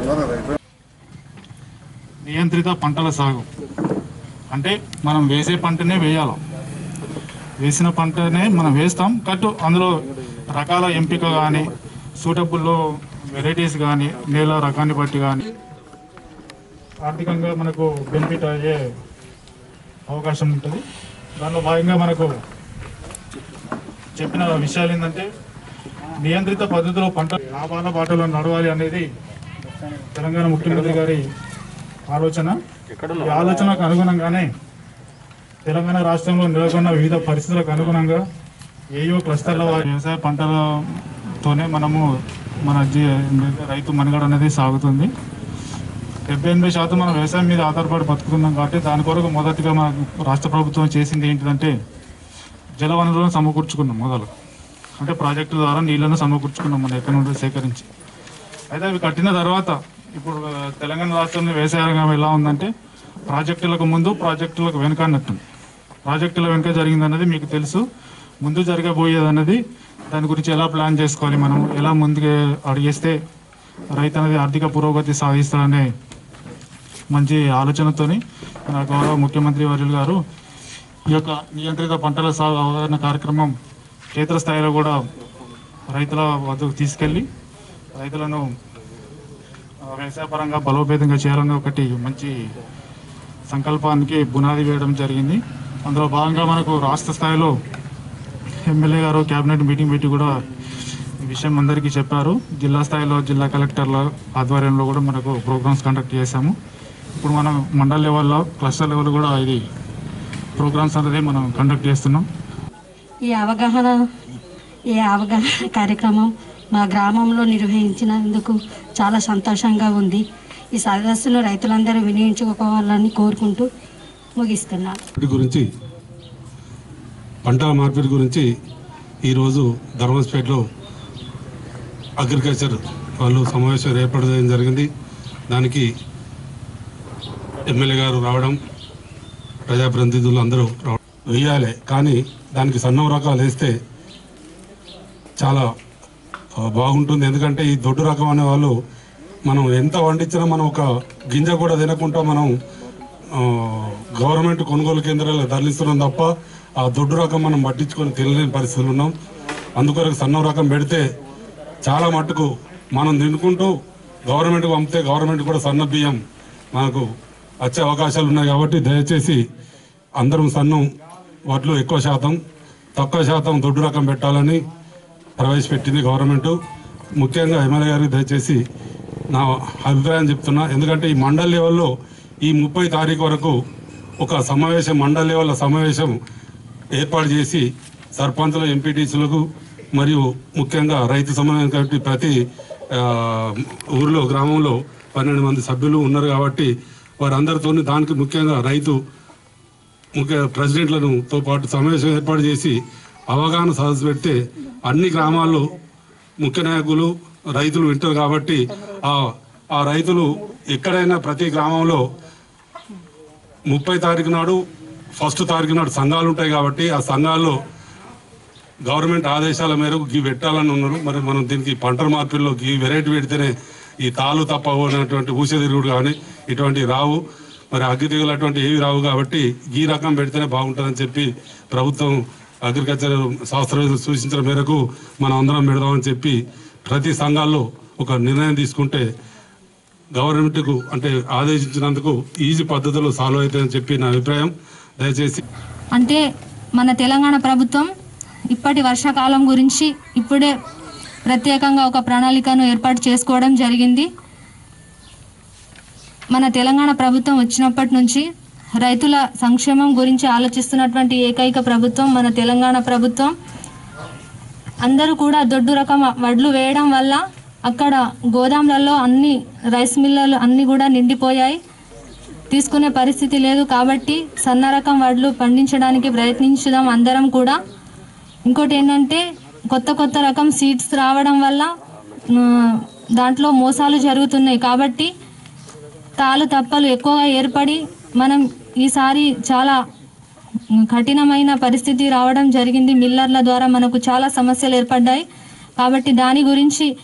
నియంత్రిత పంటల సాగు అంటే మనం వేసే పంటనే వేయాలి వేసిన పంటనే మనం వేస్తాం కట్టు అందులో రకాల ఎంపిక కానీ సూటబుల్లో వెరైటీస్ కానీ నేల రకాన్ని బట్టి కానీ ఆర్థికంగా మనకు బెనిఫిట్ అయ్యే అవకాశం ఉంటుంది దానిలో భాగంగా మనకు చెప్పిన విషయాలు ఏంటంటే నియంత్రిత పద్ధతిలో పంట లాభాల బాటలో నడవాలి అనేది తెలంగాణ ముఖ్యమంత్రి గారి ఆలోచన ఈ ఆలోచనకు అనుగుణంగానే తెలంగాణ రాష్ట్రంలో నెలకొన్న వివిధ పరిస్థితులకు అనుగుణంగా ఏయో క్లస్టర్ల వారి వ్యవసాయ పంటలతోనే మనము మన జీ రైతు మనుగడ అనేది సాగుతుంది డెబ్బై ఎనభై శాతం మనం వ్యవసాయం మీద ఆధారపడి బతుకుతున్నాం కాబట్టి దాని కొరకు మొదటిగా మన రాష్ట్ర ప్రభుత్వం చేసింది ఏంటిదంటే జల వనరులను సమకూర్చుకున్నాం మొదలు అంటే ప్రాజెక్టుల ద్వారా నీళ్లను సమకూర్చుకున్నాం మనం ఎక్కడి నుండి సేకరించి అయితే అవి కట్టిన తర్వాత ఇప్పుడు ఆ, తెలంగాణ రాష్ట్రంలో వ్యవసాయ రంగం ఎలా ఉందంటే ప్రాజెక్టులకు ముందు ప్రాజెక్టులకు వెనుక అన్నట్టుంది ప్రాజెక్టుల వెనుక జరిగిందన్నది మీకు తెలుసు ముందు జరగబోయేది అన్నది దాని గురించి ఎలా ప్లాన్ చేసుకోవాలి మనం ఎలా ముందుకు అడిగేస్తే రైతు అనేది ఆర్థిక పురోగతి సాధిస్తాడనే మంచి ఆలోచనతోని మన గౌరవ ముఖ్యమంత్రి వర్యులు గారు ఈ యొక్క నియంత్రిత పంటల సాగు అవగాహన కార్యక్రమం క్షేత్రస్థాయిలో కూడా రైతుల వద్దకు తీసుకెళ్ళి రైతులను ఆ, వ్యవసాయపరంగా బలోపేతంగా చేయాలని ఒకటి మంచి సంకల్పానికి బునాది వేయడం జరిగింది అందులో భాగంగా మనకు రాష్ట్ర స్థాయిలో ఎమ్మెల్యే గారు కేబినెట్ మీటింగ్ పెట్టి కూడా ఈ విషయం అందరికీ చెప్పారు జిల్లా స్థాయిలో జిల్లా కలెక్టర్ల ఆధ్వర్యంలో కూడా మనకు ప్రోగ్రామ్స్ కండక్ట్ చేశాము ఇప్పుడు మనం మండల్ లెవెల్లో క్లస్టర్ లెవెల్ కూడా ఇది ప్రోగ్రామ్స్ అనేది మనం కండక్ట్ చేస్తున్నాం ఈ అవగాహన ఈ అవగాహన కార్యక్రమం మా గ్రామంలో నిర్వహించినందుకు చాలా సంతోషంగా ఉంది ఈ సదస్సును రైతులందరూ వినియోగించుకోవాలని కోరుకుంటూ ముగిస్తున్నాను మార్పిడి గురించి పంటల మార్పిడి గురించి ఈరోజు ధర్మస్పేటలో అగ్రికల్చర్ వాళ్ళు సమావేశం ఏర్పడడం జరిగింది దానికి ఎమ్మెల్యే గారు రావడం ప్రజాప్రతినిధులు అందరూ రావడం వేయాలి కానీ దానికి సన్నం రకాలు వేస్తే చాలా ఆ, బాగుంటుంది ఎందుకంటే ఈ దొడ్డు రకం అనే వాళ్ళు మనం ఎంత వండించినా మనం ఒక గింజ కూడా తినకుండా మనం ఆ, గవర్నమెంట్ కొనుగోలు కేంద్రాలు తరలిస్తున్నాం తప్ప ఆ దొడ్డు రకం మనం పట్టించుకొని తినలేని పరిస్థితులు ఉన్నాం అందుకొరకు సన్నం రకం పెడితే చాలా మట్టుకు మనం తినుకుంటూ గవర్నమెంట్కి పంపితే గవర్నమెంట్ కూడా సన్న బియ్యం మనకు వచ్చే అవకాశాలు ఉన్నాయి కాబట్టి దయచేసి అందరం సన్నం వడ్లు ఎక్కువ శాతం తక్కువ శాతం దొడ్డు రకం పెట్టాలని ప్రవేశపెట్టింది గవర్నమెంట్ ముఖ్యంగా ఎమ్మెల్యే గారికి దయచేసి నా అభిప్రాయం చెప్తున్నా ఎందుకంటే ఈ మండల్ లెవెల్లో ఈ ముప్పై తారీఖు వరకు ఒక సమావేశం మండల్ లెవెల్ సమావేశం ఏర్పాటు చేసి సర్పంచులు ఎంపీటీసీలకు మరియు ముఖ్యంగా రైతు సమన్వయం కాబట్టి ప్రతి ఆ, ఊర్లో గ్రామంలో పన్నెండు మంది సభ్యులు ఉన్నారు కాబట్టి వారందరితో దానికి ముఖ్యంగా రైతు ముఖ్య ప్రెసిడెంట్లను తో పాటు సమావేశం ఏర్పాటు చేసి అవగాహన సదస్సు పెడితే అన్ని గ్రామాల్లో ముఖ్య నాయకులు రైతులు వింటారు కాబట్టి ఆ ఆ రైతులు ఎక్కడైనా ప్రతి గ్రామంలో ముప్పై తారీఖు నాడు ఫస్ట్ తారీఖు నాడు సంఘాలు ఉంటాయి కాబట్టి ఆ సంఘాల్లో గవర్నమెంట్ ఆదేశాల మేరకు గీ పెట్టాలని ఉన్నారు మరి మనం దీనికి పంటల మార్పిడిలో గీ వెరైటీ పెడితేనే ఈ తాలు తప్ప అనేటువంటి ఊసెదిరుగుడు కానీ ఇటువంటి రావు మరి అగ్గి తెగులు అటువంటి ఏవి రావు కాబట్టి ఈ రకం పెడితేనే బాగుంటుందని చెప్పి ప్రభుత్వం అగ్రికల్చర్ శాస్త్రవేత్తలు సూచించిన మేరకు మనం అందరం పెడదామని చెప్పి ప్రతి సంఘాల్లో ఒక నిర్ణయం తీసుకుంటే గవర్నమెంట్కు అంటే ఆదేశించినందుకు ఈజీ పద్ధతిలో సాల్వ్ అవుతుందని చెప్పి నా అభిప్రాయం దయచేసి అంటే మన తెలంగాణ ప్రభుత్వం ఇప్పటి వర్షాకాలం గురించి ఇప్పుడే ప్రత్యేకంగా ఒక ప్రణాళికను ఏర్పాటు చేసుకోవడం జరిగింది మన తెలంగాణ ప్రభుత్వం వచ్చినప్పటి నుంచి రైతుల సంక్షేమం గురించి ఆలోచిస్తున్నటువంటి ఏకైక ప్రభుత్వం మన తెలంగాణ ప్రభుత్వం అందరూ కూడా దొడ్డు రకం వడ్లు వేయడం వల్ల అక్కడ గోదాములలో అన్ని రైస్ మిల్లలు అన్ని కూడా నిండిపోయాయి తీసుకునే పరిస్థితి లేదు కాబట్టి సన్న రకం వడ్లు పండించడానికి ప్రయత్నించుదాం అందరం కూడా ఇంకోటి ఏంటంటే కొత్త కొత్త రకం సీడ్స్ రావడం వల్ల ఆ, దాంట్లో మోసాలు జరుగుతున్నాయి కాబట్టి తాలు తప్పలు ఎక్కువగా ఏర్పడి మనం ఈసారి చాలా కఠినమైన పరిస్థితి రావడం జరిగింది మిల్లర్ల ద్వారా మనకు చాలా సమస్యలు ఏర్పడ్డాయి కాబట్టి దాని గురించి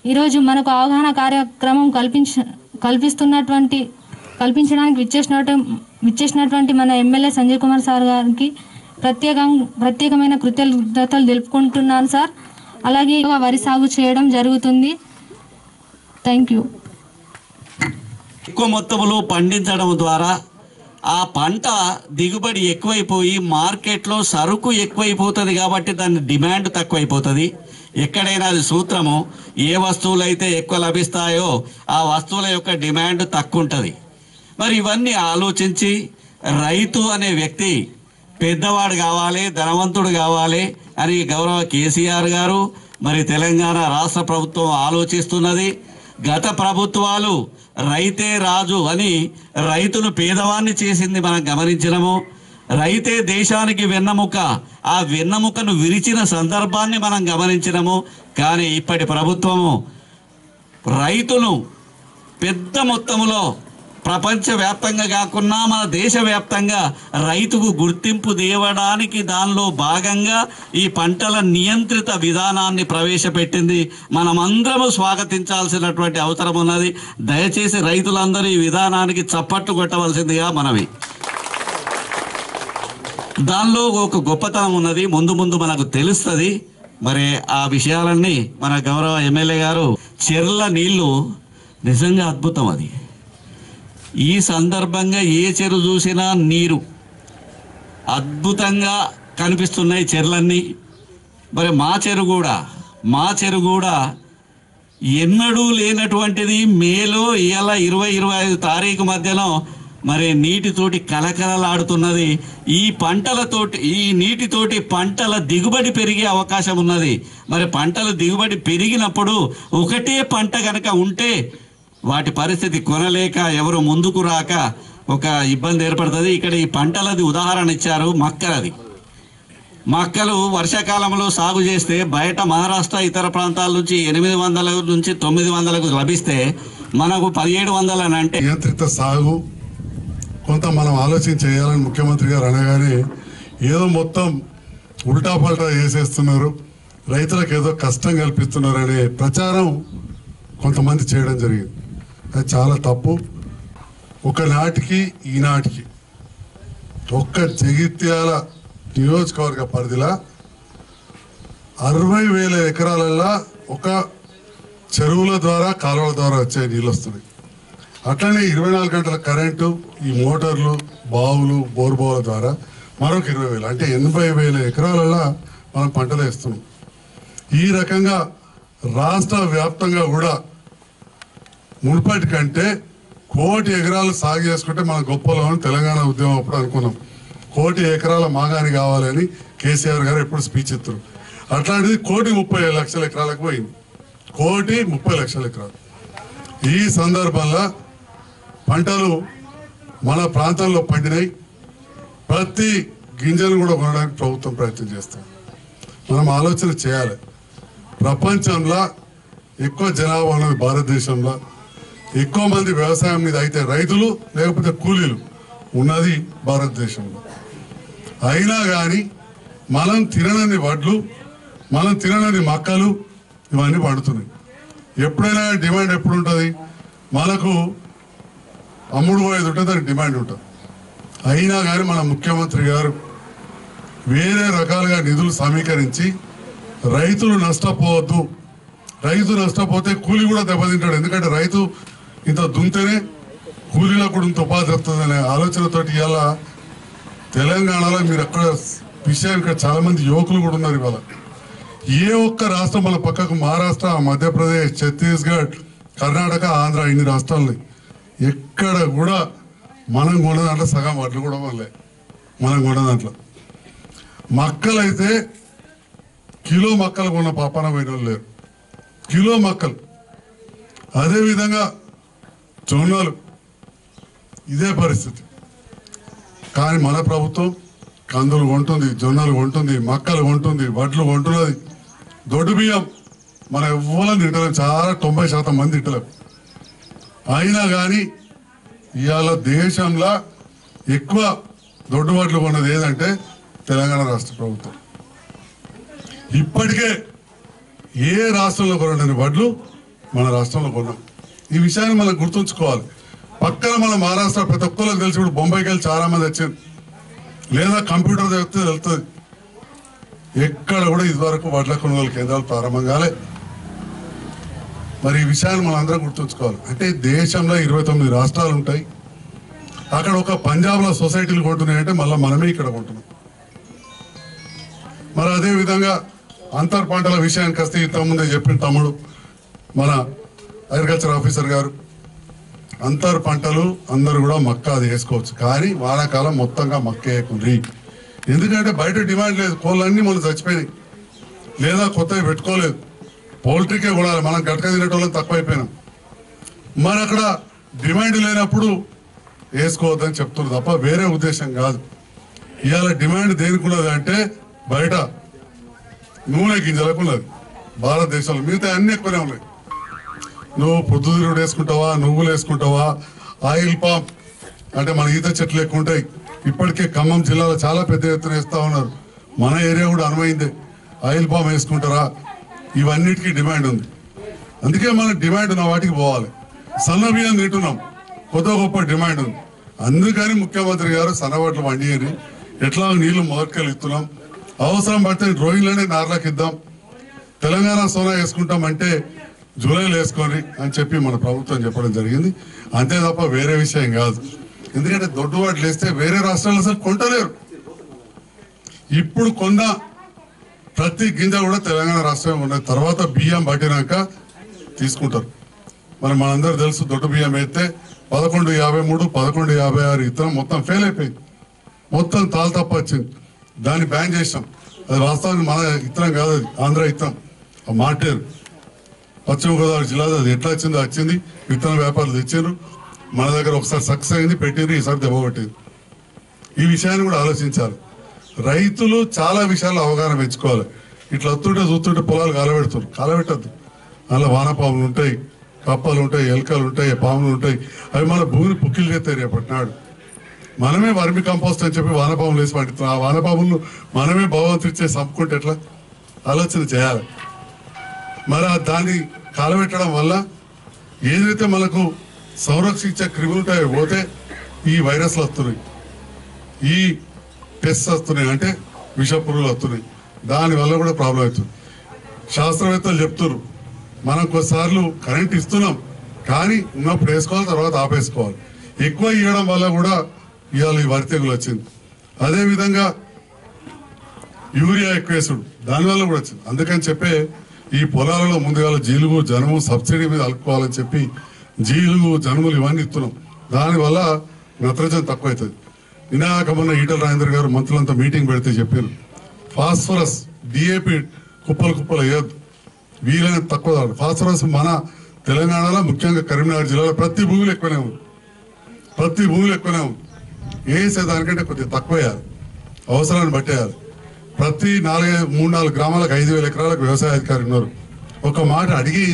ఈరోజు మనకు అవగాహన కార్యక్రమం కల్పించ కల్పిస్తున్నటువంటి కల్పించడానికి విచ్చేసినట్టు విచ్చేసినటువంటి మన ఎమ్మెల్యే సంజయ్ కుమార్ సార్ గారికి ప్రత్యేకం ప్రత్యేకమైన కృతజ్ఞతలు తెలుపుకుంటున్నాను సార్ అలాగే వరి సాగు చేయడం జరుగుతుంది థ్యాంక్ యూ ఎక్కువ మొత్తంలో పండించడం ద్వారా ఆ పంట దిగుబడి ఎక్కువైపోయి మార్కెట్లో సరుకు ఎక్కువైపోతుంది కాబట్టి దాని డిమాండ్ తక్కువైపోతుంది ఎక్కడైనా అది సూత్రము ఏ వస్తువులు అయితే ఎక్కువ లభిస్తాయో ఆ వస్తువుల యొక్క డిమాండ్ తక్కువ ఉంటుంది మరి ఇవన్నీ ఆలోచించి రైతు అనే వ్యక్తి పెద్దవాడు కావాలి ధనవంతుడు కావాలి అని గౌరవ కేసీఆర్ గారు మరి తెలంగాణ రాష్ట్ర ప్రభుత్వం ఆలోచిస్తున్నది గత ప్రభుత్వాలు రైతే రాజు అని రైతును పేదవాన్ని చేసింది మనం గమనించినము రైతే దేశానికి వెన్నెముక ఆ వెన్నెముకను విరిచిన సందర్భాన్ని మనం గమనించినము కానీ ఇప్పటి ప్రభుత్వము రైతును పెద్ద మొత్తములో ప్రపంచవ్యాప్తంగా కాకుండా మన దేశవ్యాప్తంగా రైతుకు గుర్తింపు దేవడానికి దానిలో భాగంగా ఈ పంటల నియంత్రిత విధానాన్ని ప్రవేశపెట్టింది మనమందరము స్వాగతించాల్సినటువంటి అవసరం ఉన్నది దయచేసి రైతులందరూ ఈ విధానానికి చప్పట్లు కొట్టవలసిందిగా మనవి దానిలో ఒక గొప్పతనం ఉన్నది ముందు ముందు మనకు తెలుస్తుంది మరి ఆ విషయాలన్నీ మన గౌరవ ఎమ్మెల్యే గారు చెర్ల నీళ్లు నిజంగా అద్భుతం అది ఈ సందర్భంగా ఏ చెరు చూసినా నీరు అద్భుతంగా కనిపిస్తున్నాయి చెర్లన్నీ మరి మా చెరు కూడా మా చెరు కూడా ఎన్నడూ లేనటువంటిది మేలో ఇవాళ ఇరవై ఇరవై ఐదు తారీఖు మధ్యలో మరి నీటితోటి కలకలలాడుతున్నది ఈ పంటలతోటి ఈ నీటితోటి పంటల దిగుబడి పెరిగే అవకాశం ఉన్నది మరి పంటల దిగుబడి పెరిగినప్పుడు ఒకటే పంట గనక ఉంటే వాటి పరిస్థితి కొనలేక ఎవరు ముందుకు రాక ఒక ఇబ్బంది ఏర్పడుతుంది ఇక్కడ ఈ పంటలది ఉదాహరణ ఇచ్చారు మక్కలది మక్కలు వర్షాకాలంలో సాగు చేస్తే బయట మహారాష్ట్ర ఇతర ప్రాంతాల నుంచి ఎనిమిది వందల నుంచి తొమ్మిది వందలకు లభిస్తే మనకు పదిహేడు వందలు అని అంటే నియంత్రిత సాగు కొంత మనం ఆలోచన చేయాలని ముఖ్యమంత్రి గారు అనగానే ఏదో మొత్తం ఉల్టా పల్టా చేసేస్తున్నారు రైతులకు ఏదో కష్టం కల్పిస్తున్నారు అనే ప్రచారం కొంతమంది చేయడం జరిగింది అది చాలా తప్పు ఒకనాటికి ఈనాటికి ఒక్క జగిత్యాల నియోజకవర్గ పరిధిలో అరవై వేల ఎకరాలల్లో ఒక చెరువుల ద్వారా కాలువల ద్వారా వచ్చే నీళ్ళు వస్తున్నాయి అట్లనే ఇరవై నాలుగు గంటల కరెంటు ఈ మోటార్లు బావులు బోర్బావుల ద్వారా మరొక ఇరవై వేలు అంటే ఎనభై వేల ఎకరాలలో మనం పంటలు వేస్తున్నాం ఈ రకంగా రాష్ట్ర వ్యాప్తంగా కూడా మునుపటి కంటే కోటి ఎకరాలు సాగు చేసుకుంటే మన గొప్పలో అని తెలంగాణ ఉద్యమం అప్పుడు అనుకున్నాం కోటి ఎకరాల మాగాని కావాలని కేసీఆర్ గారు ఎప్పుడు స్పీచ్ ఇస్తారు అట్లాంటిది కోటి ముప్పై లక్షల ఎకరాలకు పోయింది కోటి ముప్పై లక్షల ఎకరాలు ఈ సందర్భంలో పంటలు మన ప్రాంతంలో పండినాయి ప్రతి గింజను కూడా కొనడానికి ప్రభుత్వం ప్రయత్నం చేస్తాం మనం ఆలోచన చేయాలి ప్రపంచంలో ఎక్కువ జనాభా ఉన్నది భారతదేశంలో ఎక్కువ మంది వ్యవసాయం మీద అయితే రైతులు లేకపోతే కూలీలు ఉన్నది భారతదేశంలో అయినా కానీ మనం తినని వడ్లు మనం తినని మక్కలు ఇవన్నీ పండుతున్నాయి ఎప్పుడైనా డిమాండ్ ఎప్పుడు ఉంటుంది మనకు అమ్ముడు పోయేది ఉంటుంది దానికి డిమాండ్ ఉంటుంది అయినా కానీ మన ముఖ్యమంత్రి గారు వేరే రకాలుగా నిధులు సమీకరించి రైతులు నష్టపోవద్దు రైతు నష్టపోతే కూలి కూడా దెబ్బతింటాడు ఎందుకంటే రైతు ఇంత దుంతేనే కూలీలకు కూడా ఇంత ఉపాధి వస్తుందనే ఆలోచనతోటి ఇవాళ తెలంగాణలో మీరు ఎక్కడ విషయం ఇక్కడ చాలా మంది యువకులు కూడా ఉన్నారు ఇవాళ ఏ ఒక్క రాష్ట్రం మన పక్కకు మహారాష్ట్ర మధ్యప్రదేశ్ ఛత్తీస్గఢ్ కర్ణాటక ఆంధ్ర ఇన్ని రాష్ట్రాలని ఎక్కడ కూడా మనం కొన్న దాంట్లో సగం వడ్లు కూడా వల్లే మనం కొన్న దాంట్లో మక్కలైతే కిలో మక్కలు కొన్న పాపన పోయిన వాళ్ళు లేరు కిలో మక్కలు అదేవిధంగా జొన్నలు ఇదే పరిస్థితి కానీ మన ప్రభుత్వం కందులు కొంటుంది జొన్నలు కొంటుంది మక్కలు కొంటుంది వడ్లు కొంటున్నది దొడ్డు బియ్యం మన ఎవ్వరం తింటలేం చాలా తొంభై శాతం మంది తింటలేం అయినా కానీ ఇవాళ దేశంలో ఎక్కువ దొడ్డు వడ్లు కొన్నది ఏదంటే తెలంగాణ రాష్ట్ర ప్రభుత్వం ఇప్పటికే ఏ రాష్ట్రంలో కొనని వడ్లు మన రాష్ట్రంలో కొన్నాం ఈ విషయాన్ని మనం గుర్తుంచుకోవాలి పక్కన మన మహారాష్ట్ర ప్రతి ఒక్కరికి తెలిసి ఇప్పుడు బొంబాయికి వెళ్ళి చాలా మంది వచ్చారు లేదా కంప్యూటర్ చెప్తే వెళ్తుంది ఎక్కడ కూడా ఇదివరకు వడ్ల కొనుగోలు కేంద్రాలు ప్రారంభం కాలే మరి ఈ విషయాన్ని మనం అందరం గుర్తుంచుకోవాలి అంటే దేశంలో ఇరవై తొమ్మిది రాష్ట్రాలు ఉంటాయి అక్కడ ఒక పంజాబ్లో సొసైటీలు కొంటున్నాయంటే మళ్ళీ మనమే ఇక్కడ కొంటున్నాం మరి అదే విధంగా అంతర్ పంటల విషయానికి వస్తే ఇంతకుముందే చెప్పిన తమ్ముడు మన అగ్రికల్చర్ ఆఫీసర్ గారు అంతర్ పంటలు అందరూ కూడా మక్క అది వేసుకోవచ్చు కానీ వానాకాలం మొత్తంగా మక్క వేయకుండ్రి ఎందుకంటే బయట డిమాండ్ లేదు కోళ్ళన్నీ మనం చచ్చిపోయినాయి లేదా కొత్తవి పెట్టుకోలేదు పౌల్ట్రీకే కూడా మనం గట్క తినేటోళ్ళం తక్కువైపోయినాం మరి అక్కడ డిమాండ్ లేనప్పుడు వేసుకోవద్దని చెప్తున్నారు తప్ప వేరే ఉద్దేశం కాదు ఇవాళ డిమాండ్ దేనికి ఉన్నది అంటే బయట నూనె గింజలకు ఉన్నది భారతదేశంలో మిగతా అన్ని ఎక్కువనే ఉన్నాయి నువ్వు పొద్దుతిరుగుడు వేసుకుంటావా నువ్వులు వేసుకుంటావా ఆయిల్ పామ్ అంటే మన ఈత చెట్లు ఎక్కువ ఉంటాయి ఇప్పటికే ఖమ్మం జిల్లాలో చాలా పెద్ద ఎత్తున వేస్తా ఉన్నారు మన ఏరియా కూడా అనుమైందే ఆయిల్ పామ్ వేసుకుంటారా ఇవన్నిటికీ డిమాండ్ ఉంది అందుకే మనం డిమాండ్ ఉన్న వాటికి పోవాలి సన్న బియ్యం తింటున్నాం కొత్త గొప్ప డిమాండ్ ఉంది అందుకని ముఖ్యమంత్రి గారు సన్నవాట్లు వండియని ఎట్లా నీళ్లు మొదటికెళ్ళి ఇస్తున్నాం అవసరం పడితే డ్రోయింగ్లోనే నార్లకు ఇద్దాం తెలంగాణ సోనా వేసుకుంటాం అంటే జూలైలో వేసుకొని అని చెప్పి మన ప్రభుత్వం చెప్పడం జరిగింది అంతే తప్ప వేరే విషయం కాదు ఎందుకంటే దొడ్డు వాటిలు వేస్తే వేరే రాష్ట్రాలు అసలు కొంటలేరు ఇప్పుడు కొన్న ప్రతి గింజ కూడా తెలంగాణ రాష్ట్రం ఉన్నది తర్వాత బియ్యం పట్టినాక తీసుకుంటారు మరి మనందరూ తెలుసు దొడ్డు బియ్యం వేస్తే పదకొండు యాభై మూడు పదకొండు యాభై ఆరు ఇత్తనం మొత్తం ఫెయిల్ అయిపోయింది మొత్తం తాలు తప్ప వచ్చింది దాన్ని బ్యాన్ చేసాం అది వాస్తవానికి మన ఇత్తనం కాదు అది ఆంధ్ర ఇత్తనం ఆ మార్టేరు పశ్చిమ గోదావరి జిల్లాలో అది ఎట్లా వచ్చిందో వచ్చింది విత్తన వ్యాపారులు తెచ్చారు మన దగ్గర ఒకసారి సక్సెస్ అయింది పెట్టింది ఈసారి దెబ్బకొట్టింది ఈ విషయాన్ని కూడా ఆలోచించాలి రైతులు చాలా విషయాలు అవగాహన పెంచుకోవాలి ఇట్లా వస్తుంటే చూస్తుంటే పొలాలు కాలబెడుతారు కాలబెట్టద్దు అలా వానపాములు ఉంటాయి కప్పలు ఉంటాయి ఎలకలు ఉంటాయి పాములు ఉంటాయి అవి మన భూమిని పుక్కిలు చేస్తాయి రేపటి నాడు మనమే వర్మి కంపోస్ట్ అని చెప్పి వానపాములు వేసి పండిస్తున్నాం ఆ వానపాములు మనమే భగవంతుడిచ్చే చంపుకుంటే ఎట్లా ఆలోచన చేయాలి మరి ఆ దాన్ని కాలబెట్టడం వల్ల ఏదైతే మనకు సంరక్షించే క్రిములు ఉంటాయో పోతే ఈ వైరస్లు వస్తున్నాయి ఈ పెస్ట్ వస్తున్నాయి అంటే విష పురుగులు వస్తున్నాయి దాని వల్ల కూడా ప్రాబ్లం అవుతుంది శాస్త్రవేత్తలు చెప్తున్నారు మనం కొన్నిసార్లు కరెంట్ ఇస్తున్నాం కానీ ఉన్నప్పుడు వేసుకోవాలి తర్వాత ఆపేసుకోవాలి ఎక్కువ ఇవ్వడం వల్ల కూడా ఇవాళ ఈ వరి తెగులు వచ్చింది అదే విధంగా యూరియా ఎక్కువ వేసుడు దానివల్ల కూడా వచ్చింది అందుకని చెప్పే ఈ పొలాలలో ముందుగా జీలుగు జనము సబ్సిడీ మీద అలుపుకోవాలని చెప్పి జీలుగు జనములు ఇవన్నీ ఇస్తున్నాం దానివల్ల నత్రజని తక్కువ అవుతుంది వినాయక మొన్న ఈటల రాజేంద్ర గారు మంత్రులంతా మీటింగ్ పెడితే చెప్పారు ఫాస్ఫరస్ డిఏపి కుప్పలు కుప్పలు వేయద్దు వీలైనంత తక్కువ తాగండి. ఫాస్ఫరస్ మన తెలంగాణలో ముఖ్యంగా కరీంనగర్ జిల్లాలో ప్రతి భూమిలో ఎక్కువనే ఉంది ప్రతి భూమిలో ఎక్కువనే ఉంది వేసే దానికంటే కొద్దిగా తక్కువ వేయాలి అవసరాన్ని బట్టేయాలి ప్రతి నాలుగైదు మూడు నాలుగు గ్రామాలకు ఐదు వేల ఎకరాలకు వ్యవసాయ అధికారి ఉన్నారు ఒక మాట అడిగి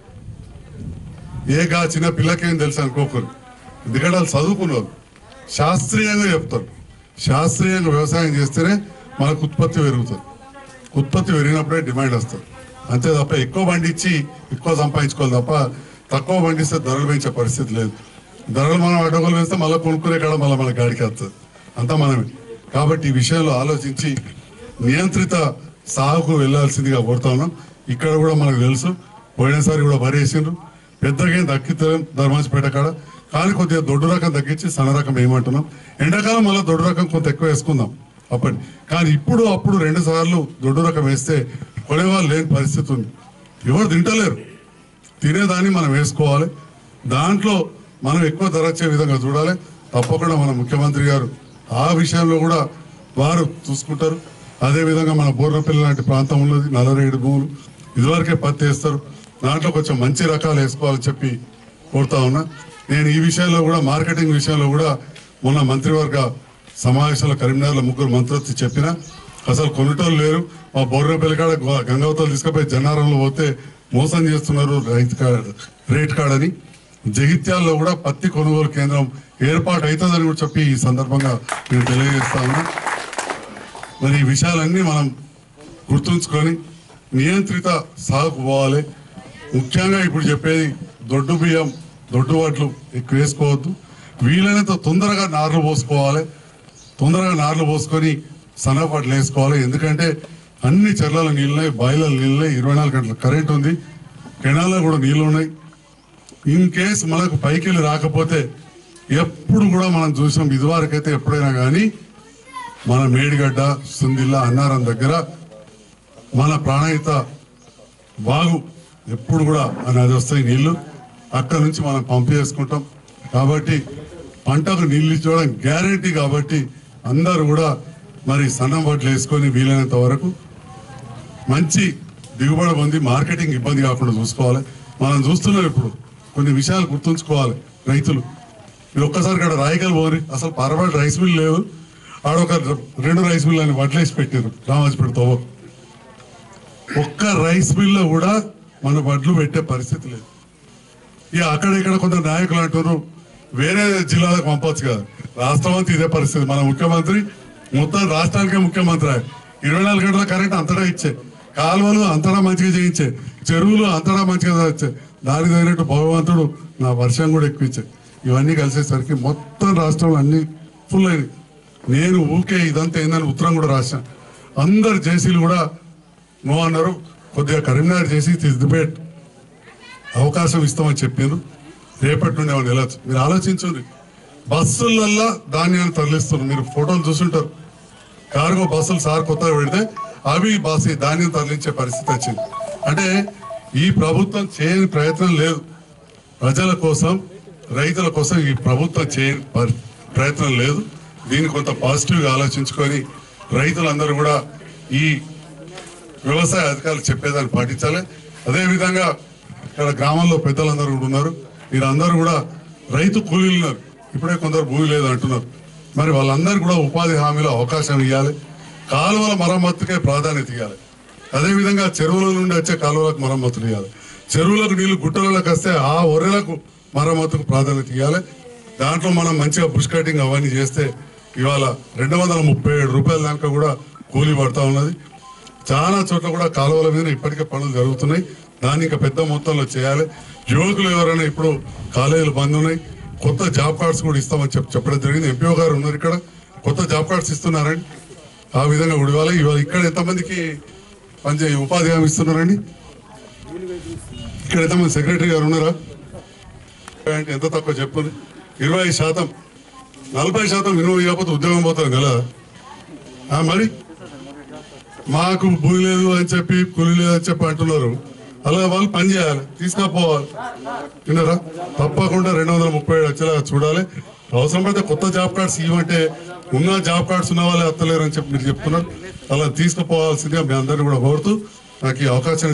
ఏగా చిన్న పిల్లకేం తెలుసు అనుకోకరు ఎందుకంటే వాళ్ళు చదువుకున్నారు శాస్త్రీయంగా చెప్తారు శాస్త్రీయంగా వ్యవసాయం చేస్తేనే మనకు ఉత్పత్తి పెరుగుతుంది ఉత్పత్తి పెరిగినప్పుడే డిమాండ్ వస్తుంది అంతే తప్ప ఎక్కువ పండించి ఎక్కువ సంపాదించుకోవాలి తప్ప తక్కువ పండిస్తే ధరలు పెంచే పరిస్థితి లేదు ధరలు మనం అడ్డగోలు వేస్తే మళ్ళీ కొనుక్కునే కాడ మళ్ళీ మన గాడికి వస్తుంది అంతా మనమే కాబట్టి ఈ విషయంలో ఆలోచించి నియంత్రిత సాగుకు వెళ్లాల్సిందిగా కోరుతా ఉన్నాం ఇక్కడ కూడా మనకు తెలుసు పోయినసారి కూడా వరి వేసిండ్రు పెద్దగా ఏం దక్కితే ధర్మాజిపేట కాడ కానీ కొద్దిగా దొడ్డు రకం తగ్గించి సన్న రకం ఏమంటున్నాం ఎండాకాలం మళ్ళీ దొడ్డు రకం కొంత ఎక్కువ వేసుకుందాం అప్పటి కానీ ఇప్పుడు అప్పుడు రెండు సార్లు దొడ్డు రకం వేస్తే కొనేవాళ్ళు లేని పరిస్థితి ఉంది ఎవరు తింటలేరు తినేదాన్ని మనం వేసుకోవాలి దాంట్లో మనం ఎక్కువ ధర వచ్చే విధంగా చూడాలి తప్పకుండా మన ముఖ్యమంత్రి గారు ఆ విషయంలో కూడా వారు చూసుకుంటారు అదే విధంగా మన బోర్రపల్లి లాంటి ప్రాంతం ఉన్నది నల్లరేడు భూములు ఇదివరకే పత్తి వేస్తారు దాంట్లో కొంచెం మంచి రకాలు వేసుకోవాలని చెప్పి కోరుతా ఉన్నా నేను ఈ విషయంలో కూడా మార్కెటింగ్ విషయంలో కూడా మొన్న మంత్రివర్గ సమావేశంలో కరీంనగర్లో ముగ్గురు మంత్రులు చెప్పిన అసలు కొనుటోళ్ళు లేరు మా బోర్రపల్లి కాడ గ- గంగావతలు తీసుకుపోయి జన్నారంలో పోతే మోసం చేస్తున్నారు రైతు కార్డ్ రేట్ కార్డ్ అని జగిత్యాల్లో కూడా పత్తి కొనుగోలు కేంద్రం ఏర్పాటు అవుతుందని కూడా చెప్పి ఈ సందర్భంగా నేను తెలియజేస్తా ఉన్నా మరి ఈ విషయాలన్నీ మనం గుర్తుంచుకొని నియంత్రిత సాగుకు పోవాలి ముఖ్యంగా ఇప్పుడు చెప్పేది దొడ్డు బియ్యం దొడ్డు వడ్లు ఎక్కువ వేసుకోవద్దు వీలైనంత తొందరగా నార్లు పోసుకోవాలి తొందరగా నార్లు పోసుకొని సన్నపాట్లు వేసుకోవాలి ఎందుకంటే అన్ని చెర్లలో నీళ్ళున్నాయి బాయిలలో నీళ్ళున్నాయి ఇరవై నాలుగు గంటల కరెంట్ ఉంది కెనాల్లో కూడా నీళ్లు ఉన్నాయి ఇన్ కేస్ మనకు పైకి వెళ్ళి రాకపోతే ఎప్పుడు కూడా మనం చూసాం ఇదివరకైతే ఎప్పుడైనా కానీ మన మేడిగడ్డ సుందిల్లా అన్నారం దగ్గర మన ప్రాణహిత వాగు ఎప్పుడు కూడా ఆ నది వస్తాయి నీళ్లు అక్కడ నుంచి మనం పంపు చేసుకుంటాం కాబట్టి పంటకు నీళ్లు ఇచ్చడం గ్యారంటీ కాబట్టి అందరూ కూడా మరి సన్నం బట్టలు వేసుకొని వీలైనంత వరకు మంచి దిగుబడి పొంది మార్కెటింగ్ ఇబ్బంది కాకుండా చూసుకోవాలి మనం చూస్తున్నాం ఇప్పుడు కొన్ని విషయాలు గుర్తుంచుకోవాలి రైతులు మీరు ఒక్కసారి ఇక్కడ రాయకల్ పోరి అసలు పరవాడు రైస్ మిల్ లేవు ఆడొక రెండు రైస్ మిల్ అని వడ్లేసి పెట్టారు రామాజపేట తోవ ఒక్క రైస్ మిల్ లో కూడా మన వడ్లు పెట్టే పరిస్థితి లేదు ఇక అక్కడ ఇక్కడ కొంత నాయకులు అంటారు వేరే జిల్లాలకు పంపొచ్చు కదా రాష్ట్రం అంతా ఇదే పరిస్థితి మన ముఖ్యమంత్రి మొత్తం రాష్ట్రానికే ముఖ్యమంత్రి ఆయన. ఇరవై నాలుగు గంటల కరెంట్ అంతటా ఇచ్చే కాలువలు అంతటా మంచిగా చేయించే చెరువులు అంతటా మంచిగా ఇచ్చే దానికి తగినట్టు భగవంతుడు నా వర్షం కూడా ఎక్కువ ఇచ్చే ఇవన్నీ కలిసేసరికి మొత్తం రాష్ట్రంలో అన్ని ఫుల్ అయినాయి నేను ఊకే ఇదంతా ఏందని ఉత్తరం కూడా రాశాను అందరు జేసీలు కూడా నో అన్నారు కొద్దిగా కరీంనగర్ చేసి సిద్దిపేట అవకాశం ఇస్తామని చెప్పారు రేపటి నుండి ఏమైనా వెళ్ళచ్చు మీరు ఆలోచించండి బస్సులల్లా ధాన్యాన్ని తరలిస్తున్నారు మీరు ఫోటోలు చూసుంటారు కార్గో బస్సులు సార్ కొత్తగా పెడితే అవి బస్సు ధాన్యం తరలించే పరిస్థితి వచ్చింది అంటే ఈ ప్రభుత్వం చేయని ప్రయత్నం లేదు ప్రజల కోసం రైతుల కోసం ఈ ప్రభుత్వం చేయని పరి- ప్రయత్నం లేదు దీన్ని కొంత పాజిటివ్గా ఆలోచించుకొని రైతులందరూ కూడా ఈ వ్యవసాయ అధికారులు చెప్పేదాన్ని పాటించాలి అదేవిధంగా ఇక్కడ గ్రామంలో పెద్దలందరూ కూడా ఉన్నారు వీరందరూ కూడా రైతు కూలీలు ఉన్నారు ఇప్పుడే కొందరు భూమి లేదు అంటున్నారు మరి వాళ్ళందరూ కూడా ఉపాధి హామీలో అవకాశం ఇవ్వాలి కాలువల మరమ్మతుకే ప్రాధాన్యత ఇవ్వాలి అదేవిధంగా చెరువుల నుండి వచ్చే కాలువలకు మరమ్మతులు ఇవ్వాలి చెరువులకు నీళ్లు గుట్టలకు వస్తే ఆ ఒర్రెలకు మరమ్మతుకు ప్రాధాన్యత ఇవ్వాలి దాంట్లో మనం మంచిగా బుష్ కటింగ్ అవన్నీ చేస్తే ఇవాళ రెండు వందల ముప్పై ఏడు రూపాయల దాకా కూడా కూలీ పడతా ఉన్నది చాలా చోట్ల కూడా కాలువల మీద ఇప్పటికే పనులు జరుగుతున్నాయి దాన్ని ఇంకా పెద్ద మొత్తంలో చేయాలి యువకులు ఎవరైనా ఇప్పుడు కాలేజీలు బంద్ ఉన్నాయి కొత్త జాబ్ కార్డ్స్ కూడా ఇస్తామని చెప్పి చెప్పడం జరిగింది ఎంపీఓ గారు ఉన్నారు ఇక్కడ కొత్త జాబ్ కార్డ్స్ ఇస్తున్నారండి ఆ విధంగా కూడా ఇవ్వాలి ఇవాళ ఇక్కడ ఎంతమందికి పనిచే ఉపాధి హామీ ఇస్తున్నారండి ఇక్కడ ఎంతమంది సెక్రటరీ గారు ఉన్నారా అంటే ఎంత తక్కువ చెప్పండి ఇరవై శాతం నలభై శాతం విలువ ఇవ్వకపోతే ఉద్యోగం పోతుంది కదా ఆ, మరి మాకు భూమి లేదు అని చెప్పి కూలి లేదు అని చెప్పి అంటున్నారు అలా వాళ్ళు పని చేయాలి తీసుకపోవాలి విన్నారా తప్పకుండా రెండు వందల ముప్పై ఏడు వచ్చేలా చూడాలి అవసరం పడితే కొత్త జాబ్ కార్డ్స్ ఇవ్వమంటే ఉన్న జాబ్ కార్డ్స్ ఉన్న వాళ్ళే వస్తలేరు అని చెప్పి మీరు చెప్తున్నారు అలా తీసుకుపోవాల్సిందిగా మీ అందరినీ కూడా కోరుతూ నాకు ఈ అవకాశం